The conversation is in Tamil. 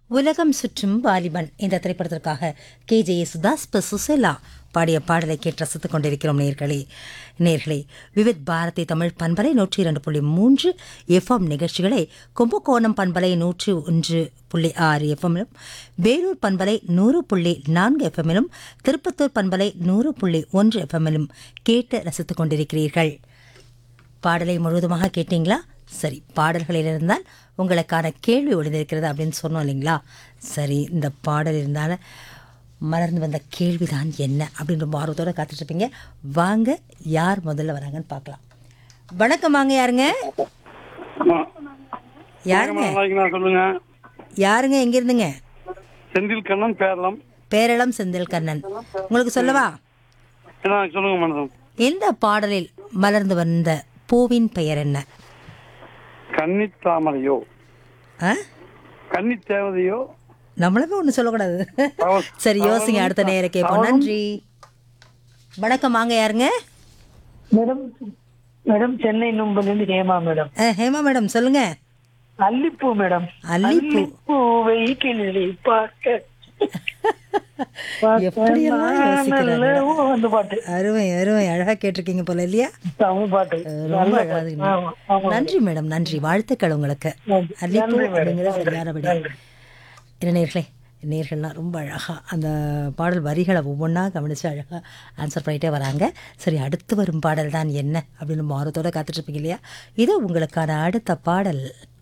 உலகம் சுற்றும் வாலிபன் இந்த திரைப்படத்திற்காக கே ஜே சுதாஸ் ப சுசேலா பாடிய பாடலை கேட்டு ரசித்துக் கொண்டிருக்கிறோம் நேர்களே நேர்களே விவித் பாரதி தமிழ் பண்பலை நூற்றி இரண்டு புள்ளி மூன்று எஃப்எம் நிகழ்ச்சிகளை கும்பகோணம் பண்பலை நூற்றி ஒன்று புள்ளி ஆறு எஃப்எம்மிலும் வேலூர் பண்பலை நூறு புள்ளி நான்கு எஃப்எம்மிலும் திருப்பத்தூர் பண்பலை நூறு புள்ளி ஒன்று எஃப்எம்மிலும் கேட்டு ரசித்துக் கொண்டிருக்கிறீர்கள் பாடலை முழுவதுமாக கேட்டீங்களா சரி பாடல்களில் இருந்தால் உங்களுக்கான கேள்வி ஒளிந்திருக்கிறது அப்படின்னு சொன்னோம் இல்லைங்களா சரி இந்த பாடல் இருந்தால மலர்ந்து வந்த கேள்விதான் என்ன அப்படின்னு ரொம்ப ஆர்வத்தோட காத்துட்டு இருப்பீங்க வாங்க யார் முதல்ல வராங்கன்னு பார்க்கலாம் வணக்கம் வாங்க யாருங்க ஆமா. யாருங்க வணக்கம், நல்லா இருக்கீங்களா? சொல்லுங்க யாருங்க எங்க இருந்துங்க செந்தில் கண்ணன் பேரலாம் பேரளம் செந்தில் கண்ணன் உங்களுக்கு சொல்லவா என்ன சொல்லுங்க மேடம் எந்த பாடலில் மலர்ந்து வந்த பூவின் பெயர் என்ன கன்னி தாமரையோ ஆ கன்னி தேவதையோ நம்மளுமே ஒன்றும் சொல்லக்கூடாது அவ- சரி யோசிங்க அடுத்த நேரம் கேட்போம் நன்றி வணக்கம் வாங்க யாருங்க மேடம் மேடம் சென்னை நும்பலேருந்து ஹேமா மேடம் அஹ், ஹேமா மேடம் சொல்லுங்க அல்லிப்பூ மேடம் அல்லிப்பூ. பூவை கிளி பார்க்க எப்படியெல்லாம் யோசிக்கிறாங்க. நல்ல அந்த பாட்டு அருமை அருமை அழகா கேட்டிருக்கீங்க போல இல்லையா தமிழ் பாட்டு அஹ், ரொம்ப நல்ல அழகா பாட்டு. இருக்குங்க. ஆமா, ஆமா. நன்றி மேடம் நன்றி வாழ்த்துக்கள் உங்களுக்கு நன்றி. அல்லிப்பூ நன்றி மேடம். அப்படிங்கிறது சரியான விட நன்றி. என்ன நேர்களே நேர்கள்லாம் ரொம்ப அழகாக அந்த பாடல் வரிகளை ஒவ்வொன்றா கவனித்து அழகாக ஆன்சர் பண்ணிட்டே வராங்க சரி அடுத்து வரும் பாடல் தான் என்ன அப்படின்னு ஆர்வத்தோட காத்துட்ருப்பீங்க இல்லையா இது உங்களுக்கான அடுத்த பாடல்